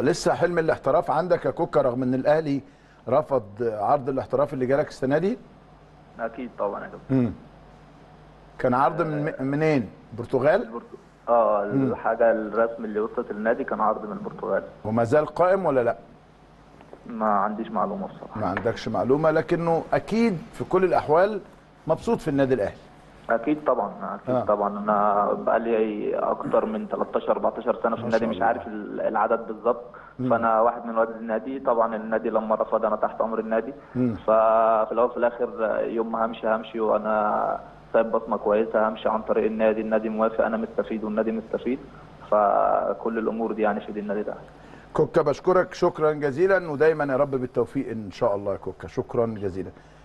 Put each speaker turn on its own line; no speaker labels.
لسه حلم الاحتراف عندك يا كوكا رغم ان الاهلي رفض عرض الاحتراف اللي جالك السنه دي
اكيد طبعا يا كابتن
امم كان عرض من منين البرتغال
البرتو- اه الحاجه الرسم اللي وصلت النادي كان عرض من البرتغال
وما زال قائم ولا لا
ما عنديش معلومه الصراحه
ما عندكش معلومه لكنه اكيد في كل الاحوال مبسوط في النادي الاهلي
اكيد طبعا اكيد
آه.
آه. طبعا انا بقالي اكتر من 13 14 سنه في
ما
النادي
شاء
مش
الله.
عارف ال- العدد بالظبط فانا واحد من رواد النادي طبعا النادي لما رفض انا تحت امر النادي
مم.
ففي الاول وفي الاخر يوم ما همشي همشي وانا سايب بصمه كويسه همشي عن طريق النادي النادي موافق انا مستفيد والنادي مستفيد فكل الامور دي يعني في ايد النادي ده
كوكا بشكرك شكرا جزيلا ودايما يا رب بالتوفيق ان شاء الله يا كوكا شكرا جزيلا